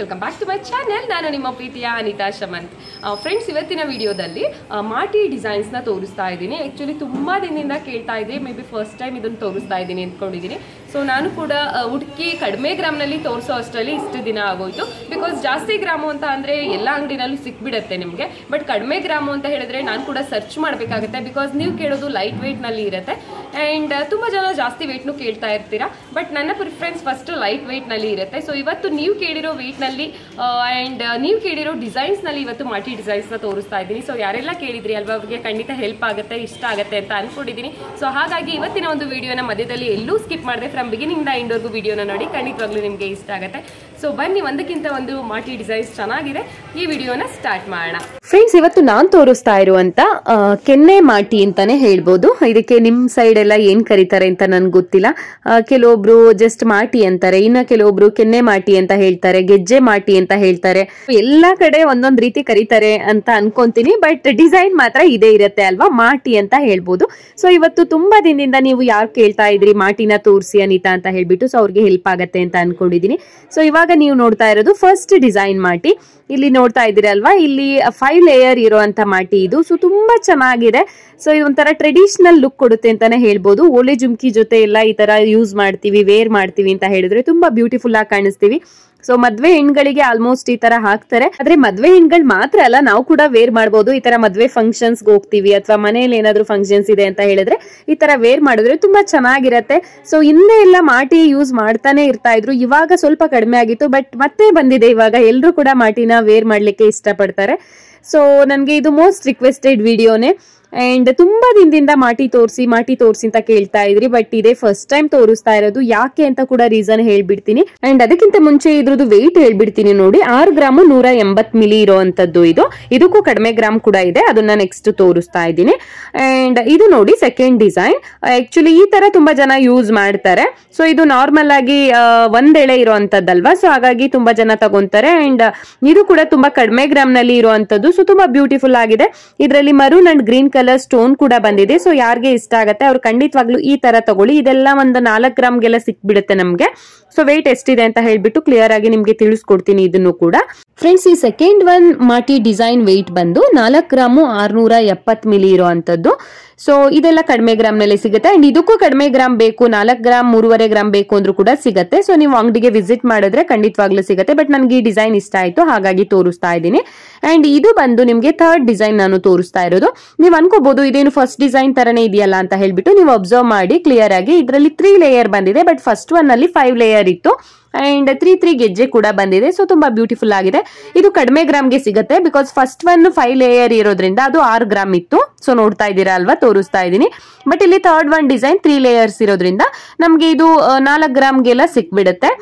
welcome back to my channel ನಾನು ನಿಮ್ಮ ಪ್ರೀತಿಯ ಅನಿತಾ ಶಮಂತ್ ಫ್ರೆಂಡ್ಸ್ ಇವತ್ತಿನ ವಿಡಿಯೋದಲ್ಲಿ ಆ, ಮಾಟಿ ಡಿಸೈನ್ಸ್ನ ತೋರಿಸ್ತಾ ಇದ್ದೀನಿ ಆ್ಯಕ್ಚುಲಿ ತುಂಬ ದಿನದಿಂದ ಕೇಳ್ತಾ ಇದ್ದೆ ಮೇ ಬಿ ಫಸ್ಟ್ ಟೈಮ್ ಇದನ್ನು ತೋರಿಸ್ತಾ ಇದ್ದೀನಿ ಅಂದ್ಕೊಂಡಿದ್ದೀನಿ ಸೊ ನಾನು ಕೂಡ ಆ, ಹುಡುಕಿ ಕಡಿಮೆ ಗ್ರಾಮ್ನಲ್ಲಿ ತೋರಿಸೋ ಅಷ್ಟರಲ್ಲಿ ಇಷ್ಟು ದಿನ ಆಗೋಯ್ತು ಬಿಕಾಸ್ ಜಾಸ್ತಿ ಗ್ರಾಮು ಅಂತ ಅಂದರೆ ಎಲ್ಲ ಅಂಗಡಿನಲ್ಲೂ ಸಿಕ್ಬಿಡುತ್ತೆ ನಿಮಗೆ ಬಟ್ ಕಡಿಮೆ ಗ್ರಾಮು ಅಂತ ಹೇಳಿದ್ರೆ ನಾನು ಕೂಡ ಸರ್ಚ್ ಮಾಡಬೇಕಾಗುತ್ತೆ ಬಿಕಾಸ್ ನೀವು ಕೇಳೋದು ಲೈಟ್ ವೆಯ್ಟ್ನಲ್ಲಿ ಇರುತ್ತೆ ಆ್ಯಂಡ್ ತುಂಬ ಜನ ಜಾಸ್ತಿ ವೆಯ್ಟ್ನು ಕೇಳ್ತಾ ಇರ್ತೀರಾ ಬಟ್ ನನ್ನ ಪ್ರಿಫರೆನ್ಸ್ ಫಸ್ಟ್ ಲೈಟ್ ವೆಯ್ಟ್ನಲ್ಲಿ ಇರುತ್ತೆ ಸೊ ಇವತ್ತು ನೀವು ಕೇಳಿರೋ ವೆಯ್ಟ್ನಲ್ಲಿ ಆ್ಯಂಡ್ ನೀವು ಕೇಳಿರೋ ಡಿಸೈನ್ಸ್ನಲ್ಲಿ ಇವತ್ತು ಮಾಟಿ ಡಿಸೈನ್ಸ್ನ ತೋರಿಸ್ತಾ ಇದ್ದೀನಿ ಸೊ ಯಾರೆಲ್ಲ ಕೇಳಿದ್ರಿ ಅಲ್ವಾ ಅವ್ರಿಗೆ ಖಂಡಿತ ಹೆಲ್ಪ್ ಆಗುತ್ತೆ ಇಷ್ಟ ಆಗುತ್ತೆ ಅಂತ ಅನ್ಕೊಂಡಿದ್ದೀನಿ ಸೊ ಹಾಗಾಗಿ ಇವತ್ತಿನ ಒಂದು ವಿಡಿಯೋನ ಮಧ್ಯದಲ್ಲಿ ಎಲ್ಲೂ ಸ್ಕಿಪ್ ಮಾಡಿದೆ ಫ್ರಮ್ ಬಿಗಿನಿಂಗ್ದ ಇಂಡೋರ್ಗೂ ವಿಡಿಯೋನ ನೋಡಿ ಖಂಡಿತವಾಗ್ಲೂ ನಿಮಗೆ ಇಷ್ಟ ಆಗುತ್ತೆ ಸೊ ಬನ್ನಿ ಒಂದಕ್ಕಿಂತ ಒಂದು ಮಾಟಿ ಡಿಸೈನ್ಸ್ ಚೆನ್ನಾಗಿದೆ ಈ ವಿಡಿಯೋನ ಸ್ಟಾರ್ಟ್ ಮಾಡೋಣ ಫ್ರೆಂಡ್ಸ್ ಇವತ್ತು ನಾನು ತೋರಿಸ್ತಾ ಇರುವಂತ ಆ, ಕೆನ್ನೆ ಮಾಟಿ ಅಂತಾನೆ ಹೇಳ್ಬೋದು ಇದಕ್ಕೆ ನಿಮ್ ಸೈಡ್ ಎಲ್ಲ ಏನ್ ಕರೀತಾರೆ ಅಂತ ನನ್ಗೆ ಗೊತ್ತಿಲ್ಲ ಆ, ಕೆಲವೊಬ್ರು ಜಸ್ಟ್ ಮಾಟಿ ಅಂತಾರೆ ಇನ್ನ ಕೆಲವೊಬ್ರು ಕೆನ್ನೆ ಮಾಟಿ ಅಂತ ಹೇಳ್ತಾರೆ ಗೆಜ್ಜೆ ಮಾಟಿ ಅಂತ ಹೇಳ್ತಾರೆ ಎಲ್ಲಾ ಕಡೆ ಒಂದೊಂದ್ ರೀತಿ ಕರೀತಾರೆ ಅಂತ ಅನ್ಕೊಂತೀನಿ ಬಟ್ ಡಿಸೈನ್ ಮಾತ್ರ ಇದೇ ಇರುತ್ತೆ ಅಲ್ವಾ ಮಾಟಿ ಅಂತ ಹೇಳ್ಬೋದು ಸೊ ಇವತ್ತು ತುಂಬಾ ದಿನದಿಂದ ನೀವು ಯಾರು ಕೇಳ್ತಾ ಇದ್ರಿ ಮಾಟಿನ ತೋರಿಸಿ ಅನಿತಾ ಅಂತ ಹೇಳ್ಬಿಟ್ಟು ಸೊ ಅವ್ರಿಗೆ ಹೆಲ್ಪ್ ಆಗತ್ತೆ ಅಂತ ಅನ್ಕೊಂಡಿದೀನಿ ಸೊ ಇವಾಗ ನೀವು ನೋಡ್ತಾ ಇರೋದು ಫಸ್ಟ್ ಡಿಸೈನ್ ಮಾಟಿ ಇಲ್ಲಿ ನೋಡ್ತಾ ಇದ್ದೀರಲ್ವಾ ಇಲ್ಲಿ ಫೈವ್ ಲೇಯರ್ ಇರುವಂತ ಮಾಟಿ ಇದು ಸೊ ತುಂಬಾ ಚೆನ್ನಾಗಿದೆ ಸೊ ಇದು ಒಂಥರ ಟ್ರೆಡಿಷನಲ್ ಲುಕ್ ಕೊಡುತ್ತೆ ಅಂತಾನೆ ಹೇಳ್ಬೋದು ಓಲೆ ಜುಮ್ಕಿ ಜೊತೆ ಎಲ್ಲ ಈ ತರ ಯೂಸ್ ಮಾಡ್ತೀವಿ ವೇರ್ ಮಾಡ್ತೀವಿ ಅಂತ ಹೇಳಿದ್ರೆ ತುಂಬಾ ಬ್ಯೂಟಿಫುಲ್ ಆಗಿ ಕಾಣಿಸ್ತೀವಿ ಸೊ ಮದ್ವೆ ಹೆಣ್ಗಳಿಗೆ ಆಲ್ಮೋಸ್ಟ್ ಈ ತರ ಹಾಕ್ತಾರೆ ಆದ್ರೆ ಮದ್ವೆ ಹೆಣ್ಗಳು ಮಾತ್ರ ಅಲ್ಲ ನಾವು ಕೂಡ ವೇರ್ ಮಾಡಬಹುದು ಈ ತರ ಮದ್ವೆ ಫಂಕ್ಷನ್ಸ್ ಹೋಗ್ತೀವಿ ಅಥವಾ ಮನೇಲಿ ಏನಾದ್ರು ಫಂಕ್ಷನ್ಸ್ ಇದೆ ಅಂತ ಹೇಳಿದ್ರೆ ಈ ತರ ವೇರ್ ಮಾಡಿದ್ರೆ ತುಂಬಾ ಚೆನ್ನಾಗಿರತ್ತೆ ಸೊ ಹಿಂದೆ ಎಲ್ಲ ಮಾಟಿ ಯೂಸ್ ಮಾಡ್ತಾನೆ ಇರ್ತಾ ಇದ್ರು ಇವಾಗ ಸ್ವಲ್ಪ ಕಡಿಮೆ ಆಗಿತ್ತು ಬಟ್ ಮತ್ತೆ ಬಂದಿದೆ ಇವಾಗ ಎಲ್ಲರೂ ಕೂಡ ಮಾಟಿನ ವೇರ್ ಮಾಡ್ಲಿಕ್ಕೆ ಇಷ್ಟಪಡ್ತಾರೆ ಸೊ ನನಗೆ ಇದು ಮೋಸ್ಟ್ ರಿಕ್ವೆಸ್ಟೆಡ್ ವಿಡಿಯೋನೇ ಅಂಡ್ ತುಂಬಾ ದಿನದಿಂದ ಮಾಟಿ ತೋರಿಸಿ ಮಾಟಿ ತೋರಿಸಿ ಅಂತ ಕೇಳ್ತಾ ಇದ್ರಿ ಬಟ್ ಇದೇ ಫಸ್ಟ್ ಟೈಮ್ ತೋರಿಸ್ತಾ ಇರೋದು ಯಾಕೆ ಅಂತ ಕೂಡ ರೀಸನ್ ಹೇಳ್ಬಿಡ್ತೀನಿ ಅಂಡ್ ಅದಕ್ಕಿಂತ ಮುಂಚೆ ಇದ್ರದ್ದು ವೆಯ್ಟ್ ಹೇಳ್ಬಿಡ್ತೀನಿ ನೋಡಿ ಆರು ಗ್ರಾಮು ನೂರ ಎಂಬತ್ ಮಿಲಿ ಇರೋವಂಥದ್ದು ಇದು ಇದಕ್ಕೂ ಕಡಿಮೆ ಗ್ರಾಮ್ ಕೂಡ ಇದೆ ಅದನ್ನ ನೆಕ್ಸ್ಟ್ ತೋರಿಸ್ತಾ ಇದ್ದೀನಿ ಅಂಡ್ ಇದು ನೋಡಿ ಸೆಕೆಂಡ್ ಡಿಸೈನ್ ಆಕ್ಚುಲಿ ಈ ತರ ತುಂಬಾ ಜನ ಯೂಸ್ ಮಾಡ್ತಾರೆ ಸೊ ಇದು ನಾರ್ಮಲ್ ಆಗಿ ಆ, ಒಂದ್ ಎಳೆ ಇರುವಂತದ್ದಲ್ವಾ ಸೊ ಹಾಗಾಗಿ ತುಂಬಾ ಜನ ತಗೊಂತಾರೆ ಅಂಡ್ ಇದು ಕೂಡ ತುಂಬಾ ಕಡಿಮೆ ಗ್ರಾಮ್ ನಲ್ಲಿ ಇರುವಂತದ್ದು ಸೊ ತುಂಬಾ ಬ್ಯೂಟಿಫುಲ್ ಆಗಿದೆ ಇದರಲ್ಲಿ maroon and green colour stone ಕೂಡ ಬಂದಿದೆ ಸೊ ಯಾರಿಗೆ ಇಷ್ಟ ಆಗತ್ತೆ ಅವ್ರು ಖಂಡಿತವಾಗ್ಲೂ ಈ ತರ ತಗೊಳ್ಳಿ ಇದೆಲ್ಲ ಒಂದು ನಾಲ್ಕು ಗ್ರಾಮ್ಗೆಲ್ಲ ಸಿಕ್ಬಿಡುತ್ತೆ ನಮ್ಗೆ ಸೊ ವೆಯ್ಟ್ ಎಷ್ಟಿದೆ ಅಂತ ಹೇಳ್ಬಿಟ್ಟು ಕ್ಲಿಯರ್ ಆಗಿ ನಿಮ್ಗೆ ತಿಳಿಸ್ಕೊಡ್ತೀನಿ ಇದನ್ನು ಕೂಡ ಫ್ರೆಂಡ್ಸ್ ಈ ಸೆಕೆಂಡ್ ಒನ್ ಮಾಟಿ ಡಿಸೈನ್ ವೆಯ್ಟ್ ಬಂದು ನಾಲ್ಕು ಗ್ರಾಮು ಆರ್ನೂರ ಎಪ್ಪತ್ ಮಿಲಿ ಇರುವಂತದ್ದು ಸೊ ಇದೆಲ್ಲ ಕಡಿಮೆ ಗ್ರಾಮ್ ನಲ್ಲಿ ಸಿಗುತ್ತೆ ಅಂಡ್ ಇದಕ್ಕೂ ಕಡಿಮೆ ಗ್ರಾಮ್ ಬೇಕು ನಾಲ್ಕು ಗ್ರಾಮ್ ಮೂರುವರೆ ಗ್ರಾಮ್ ಬೇಕು ಅಂದ್ರೂ ಕೂಡ ಸಿಗುತ್ತೆ ಸೊ ನೀವು ಅಂಗಡಿಗೆ ವಿಸಿಟ್ ಮಾಡಿದ್ರೆ ಖಂಡಿತವಾಗ್ಲೂ ಸಿಗುತ್ತೆ ಬಟ್ ನನಗೆ ಈ ಡಿಸೈನ್ ಇಷ್ಟ ಆಯ್ತು ಹಾಗಾಗಿ ತೋರಿಸ್ತಾ ಇದ್ದೀನಿ ಅಂಡ್ ಇದು ಬಂದು ನಿಮ್ಗೆ ಥರ್ಡ್ ಡಿಸೈನ್ ನಾನು ತೋರಿಸ್ತಾ ಇರೋದು ನೀವು ಅನ್ಕೋಬಹುದು ಇದೇನು ಫಸ್ಟ್ ಡಿಸೈನ್ ತರನೇ ಇದೆಯಲ್ಲ ಅಂತ ಹೇಳ್ಬಿಟ್ಟು ನೀವು ಅಬ್ಸರ್ವ್ ಮಾಡಿ ಕ್ಲಿಯರ್ ಆಗಿ ಇದರಲ್ಲಿ ತ್ರೀ ಲೇಯರ್ ಬಂದಿದೆ ಬಟ್ ಫಸ್ಟ್ ಒನ್ ಅಲ್ಲಿ ಫೈವ್ ಲೇಯರ್ ಇತ್ತು ಅಂಡ್ ತ್ರೀ ತ್ರೀ ಗೆಜ್ಜೆ ಕೂಡ ಬಂದಿದೆ ಸೊ ತುಂಬಾ ಬ್ಯೂಟಿಫುಲ್ ಆಗಿದೆ ಇದು ಕಡಿಮೆ ಗ್ರಾಮ್ಗೆ ಸಿಗುತ್ತೆ because first one five layer ಇರೋದ್ರಿಂದ ಅದು ಆರು ಗ್ರಾಮ್ ಇತ್ತು ಸೊ ನೋಡ್ತಾ ಇದ್ದೀರಾ ಅಲ್ವಾ ತೋರಿಸ್ತಾ ಇದ್ದೀನಿ ಬಟ್ ಇಲ್ಲಿ third one design three layers ಇರೋದ್ರಿಂದ ನಮ್ಗೆ ಇದು ನಾಲ್ಕು ಗ್ರಾಮ್ಗೆಲ್ಲ ಸಿಕ್ಬಿಡುತ್ತೆ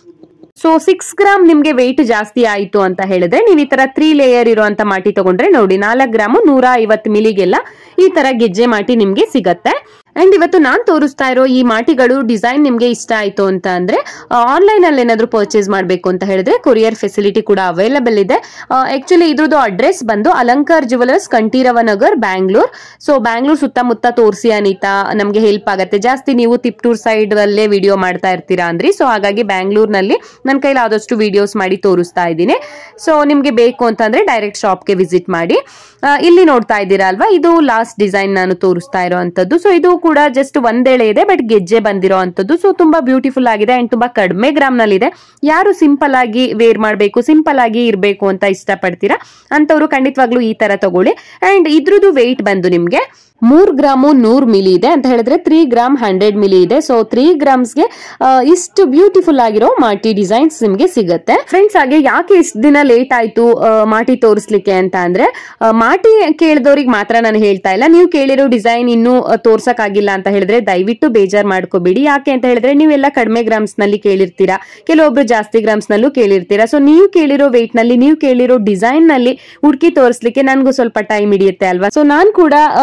ಸೊ ಸಿಕ್ಸ್ ಗ್ರಾಮ್ ನಿಮ್ಗೆ ವೆಯ್ಟ್ ಜಾಸ್ತಿ ಆಯ್ತು ಅಂತ ಹೇಳಿದ್ರೆ ನೀವು ಈ ತರ ತ್ರೀ ಲೇಯರ್ ಇರುವಂತ ಮಾಟಿ ತಗೊಂಡ್ರೆ ನೋಡಿ ನಾಲ್ಕು ಗ್ರಾಮು ನೂರ ಐವತ್ತು ಮಿಲಿಗೆಲ್ಲ ಈ ತರ ಗೆಜ್ಜೆ ಮಾಟಿ ನಿಮ್ಗೆ ಸಿಗತ್ತೆ ಅಂಡ್ ಇವತ್ತು ನಾನ್ ತೋರಿಸ್ತಾ ಇರೋ ಈ ಮಾಟಿಗಳು ಡಿಸೈನ್ ನಿಮ್ಗೆ ಇಷ್ಟ ಆಯ್ತು ಅಂತ ಅಂದ್ರೆ ಆನ್ಲೈನ್ ಅಲ್ಲಿ ಏನಾದ್ರು ಪರ್ಚೇಸ್ ಮಾಡ್ಬೇಕು ಅಂತ ಹೇಳಿದ್ರೆ ಕೊರಿಯರ್ ಫೆಸಿಲಿಟಿ ಕೂಡ ಅವೈಲಬಲ್ ಇದೆ ಆಕ್ಚುಲಿ ಇದ್ರದ್ದು ಅಡ್ರೆಸ್ ಬಂದು ಅಲಂಕಾರ್ ಜುವೆಲರ್ಸ್ ಕಂಠೀರವ ನಗರ್ ಬ್ಯಾಂಗ್ಳೂರ್ ಸೊ ಬ್ಯಾಂಗ್ಳೂರ್ ಸುತ್ತಮುತ್ತ ತೋರಿಸಿ ಅನಿತಾ ನಮ್ಗೆ ಹೆಲ್ಪ್ ಆಗುತ್ತೆ ಜಾಸ್ತಿ ನೀವು ತಿಪ್ಟೂರ್ ಸೈಡ್ ಅಲ್ಲೇ ವಿಡಿಯೋ ಮಾಡ್ತಾ ಇರ್ತೀರಾ ಅಂದ್ರಿ ಸೊ ಹಾಗಾಗಿ ಬ್ಯಾಂಗ್ಳೂರ್ನಲ್ಲಿ ನನ್ನ ಕೈಲಿ ಆದಷ್ಟು ವಿಡಿಯೋಸ್ ಮಾಡಿ ತೋರಿಸ್ತಾ ಇದ್ದೀನಿ ಸೊ ನಿಮ್ಗೆ ಬೇಕು ಅಂತಂದ್ರೆ ಡೈರೆಕ್ಟ್ ಶಾಪ್ಗೆ ವಿಸಿಟ್ ಮಾಡಿ ಆ, ಇಲ್ಲಿ ನೋಡ್ತಾ ಇದ್ದೀರಾ ಅಲ್ವಾ ಇದು ಲಾಸ್ಟ್ ಡಿಸೈನ್ ನಾನು ತೋರಿಸ್ತಾ ಇರೋವಂಥದ್ದು ಸೊ ಇದು ಕೂಡ ಜಸ್ಟ್ ಒಂದೇಳೆ ಇದೆ ಬಟ್ ಗೆಜ್ಜೆ ಬಂದಿರೋ ಅಂಥದ್ದು ಸೊ ತುಂಬಾ ಬ್ಯೂಟಿಫುಲ್ ಆಗಿದೆ ಅಂಡ್ ತುಂಬಾ ಕಡಿಮೆ ಗ್ರಾಮ್ ನಲ್ಲಿ ಇದೆ ಯಾರು ಸಿಂಪಲ್ ಆಗಿ ವೇರ್ ಮಾಡಬೇಕು ಸಿಂಪಲ್ ಆಗಿ ಇರಬೇಕು ಅಂತ ಇಷ್ಟಪಡ್ತೀರಾ ಅಂತವ್ರು ಖಂಡಿತವಾಗ್ಲೂ ಈ ತರ ತಗೊಳ್ಳಿ ಅಂಡ್ ಇದ್ರದ್ದು ವೆಯ್ಟ್ ಬಂದು ನಿಮ್ಗೆ ಮೂರ್ ಗ್ರಾಮು ನೂರ್ ಮಿಲಿ ಇದೆ ಅಂತ ಹೇಳಿದ್ರೆ ತ್ರೀ ಗ್ರಾಮ್ ಹಂಡ್ರೆಡ್ ಮಿಲಿ ಇದೆ ಸೊ ತ್ರೀ ಗ್ರಾಮ್ಸ್ಗೆ ಇಷ್ಟು ಬ್ಯೂಟಿಫುಲ್ ಆಗಿರೋ ಮಾಟಿ ಡಿಸೈನ್ಸ್ ನಿಮ್ಗೆ ಸಿಗುತ್ತೆ ಫ್ರೆಂಡ್ಸ್ ಹಾಗೆ ಯಾಕೆ ಇಷ್ಟು ದಿನ ಲೇಟ್ ಆಯ್ತು ಆ, ಮಾಟಿ ತೋರಿಸ್ಲಿಕ್ಕೆ ಅಂತ ಅಂದ್ರೆ ಆ, ಮಾಟಿ ಕೇಳಿದವ್ರಿಗೆ ಮಾತ್ರ ನಾನು ಹೇಳ್ತಾ ಇಲ್ಲ ನೀವು ಕೇಳಿರೋ ಡಿಸೈನ್ ಇನ್ನೂ ಆ, ತೋರ್ಸಕ್ಕಾಗಿಲ್ಲ ಅಂತ ಹೇಳಿದ್ರೆ ದಯವಿಟ್ಟು ಬೇಜಾರ್ ಮಾಡ್ಕೋಬೇಡಿ ಯಾಕೆ ಅಂತ ಹೇಳಿದ್ರೆ ನೀವೆಲ್ಲ ಕಡಿಮೆ ಗ್ರಾಮ್ಸ್ ನಲ್ಲಿ ಕೇಳಿರ್ತೀರಾ ಕೆಲವೊಬ್ರು ಜಾಸ್ತಿ ಗ್ರಾಮ್ಸ್ ನಲ್ಲೂ ಕೇಳಿರ್ತೀರಾ ಸೊ ನೀವು ಕೇಳಿರೋ ವೆಯ್ಟ್ ನಲ್ಲಿ ನೀವು ಕೇಳಿರೋ ಡಿಸೈನ್ ನಲ್ಲಿ ಹುಡುಕಿ ತೋರಿಸ್ಲಿಕ್ಕೆ ನನ್ಗೂ ಸ್ವಲ್ಪ ಟೈಮ್ ಹಿಡಿಯುತ್ತೆ ಅಲ್ವಾ ಸೊ ನಾನ್ ಕೂಡ ಜ್ಯುವೆಲ್ರಿ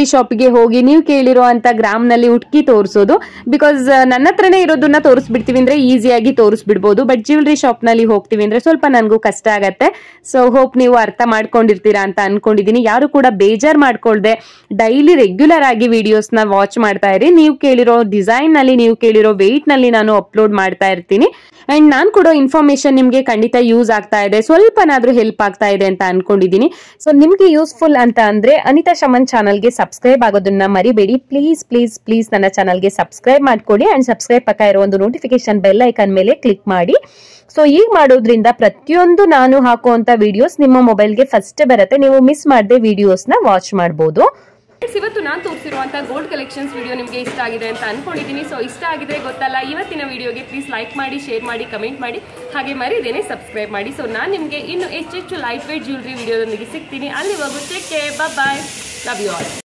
ಜ್ಯುವೆಲ್ರಿ ಶಾಪ್ಗೆ ಹೋಗಿ ನೀವು ಕೇಳಿರೋ ಅಂತ ಗ್ರಾಮ್ನಲ್ಲಿ ಹುಡುಕಿ ತೋರಿಸೋದು ಬಿಕಾಸ್ ನನ್ನ ಹತ್ರನೇ ಇರೋದನ್ನ ತೋರಿಸ್ಬಿಡ್ತೀವಿ ಅಂದ್ರೆ ಈಸಿಯಾಗಿ ತೋರಿಸ್ಬಿಡ್ಬೋದು ಬಟ್ ಜ್ಯುವೆಲ್ರಿ ಶಾಪ್ನಲ್ಲಿ ಹೋಗ್ತೀವಿ ಅಂದ್ರೆ ಸ್ವಲ್ಪ ನನಗೂ ಕಷ್ಟ ಆಗತ್ತೆ ಸೊ ಹೋಪ್ ನೀವು ಅರ್ಥ ಮಾಡ್ಕೊಂಡಿರ್ತೀರಾ ಅಂತ ಅನ್ಕೊಂಡಿದೀನಿ ಯಾರು ಕೂಡ ಬೇಜಾರ್ ಮಾಡ್ಕೊಳ್ದೆ ಡೈಲಿ ರೆಗ್ಯುಲರ್ ಆಗಿ ವಿಡಿಯೋಸ್ನ ವಾಚ್ ಮಾಡ್ತಾ ಇರಿ ನೀವು ಕೇಳಿರೋ ಡಿಸೈನ್ ನಲ್ಲಿ ನೀವು ಕೇಳಿರೋ ವೆಯ್ಟ್ ನಲ್ಲಿ ನಾನು ಅಪ್ಲೋಡ್ ಮಾಡ್ತಾ ಇರ್ತೀನಿ ಅಂಡ್ ನಾನು ಕೊಡೋ ಇನ್ಫಾರ್ಮೇಶನ್ ನಿಮಗೆ ಖಂಡಿತ ಯೂಸ್ ಆಗ್ತಾ ಇದೆ ಸ್ವಲ್ಪನಾದ್ರೂ ಹೆಲ್ಪ್ ಆಗ್ತಾ ಇದೆ ಅಂತ ಅನ್ಕೊಂಡಿದೀನಿ ಸೊ ನಿಮ್ಗೆ ಯೂಸ್ಫುಲ್ ಅಂತ ಅಂದ್ರೆ ಅನಿತಾ ಶಮನ್ ಚಾನಲ್ಗೆ ಸಬ್ಸ್ಕ್ರೈಬ್ ಆಗೋದನ್ನ ಮರಿಬೇಡಿ ಪ್ಲೀಸ್ ಪ್ಲೀಸ್ ಪ್ಲೀಸ್ ನನ್ನ ಚಾನಲ್ಗೆ ಸಬ್ಸ್ಕ್ರೈಬ್ ಮಾಡ್ಕೊಳ್ಳಿ ಅಂಡ್ ಸಬ್ಸ್ಕ್ರೈಬ್ ಪಕ್ಕ ಇರೋ ಒಂದು ನೋಟಿಫಿಕೇಶನ್ ಬೆಲ್ ಐಕನ್ ಮೇಲೆ ಕ್ಲಿಕ್ ಮಾಡಿ ಸೊ ಈಗ ಮಾಡೋದ್ರಿಂದ ಪ್ರತಿಯೊಂದು ನಾನು ಹಾಕುವಂತ ವಿಡಿಯೋಸ್ ನಿಮ್ಮ ಮೊಬೈಲ್ಗೆ ಫಸ್ಟ್ ಬರುತ್ತೆ ನೀವು ಮಿಸ್ ಮಾಡದೆ ವಿಡಿಯೋಸ್ನ ವಾಚ್ ಮಾಡಬಹುದು Friends, ಇವತ್ತು ನಾನು ತೋರಿಸಿರುವಂಥ ಗೋಲ್ಡ್ ಕಲೆಕ್ಷನ್ಸ್ ವಿಡಿಯೋ ನಿಮಗೆ ಇಷ್ಟ ಆಗಿದೆ ಅಂತ ಅನ್ಕೊಂಡಿದ್ದೀನಿ ಸೊ ಇಷ್ಟ ಆಗಿದೆ ಗೊತ್ತಲ್ಲ ಇವತ್ತಿನ ವಿಡಿಯೋಗೆ ಪ್ಲೀಸ್ ಲೈಕ್ ಮಾಡಿ ಶೇರ್ ಮಾಡಿ ಕಮೆಂಟ್ ಮಾಡಿ ಹಾಗೆ ಮರಿದೇನೆ ಸಬ್ಸ್ಕ್ರೈಬ್ ಮಾಡಿ ಸೊ ನಾನು ನಿಮಗೆ ಇನ್ನು ಹೆಚ್ಚೆಚ್ಚು ಲೈಟ್ ವೇಟ್ ಜ್ಯುವೆಲ್ರಿ ವಿಡಿಯೋದೊಂದಿಗೆ ಸಿಗ್ತೀನಿ ಅಲ್ಲಿವರೆಗೂ take care bye love you all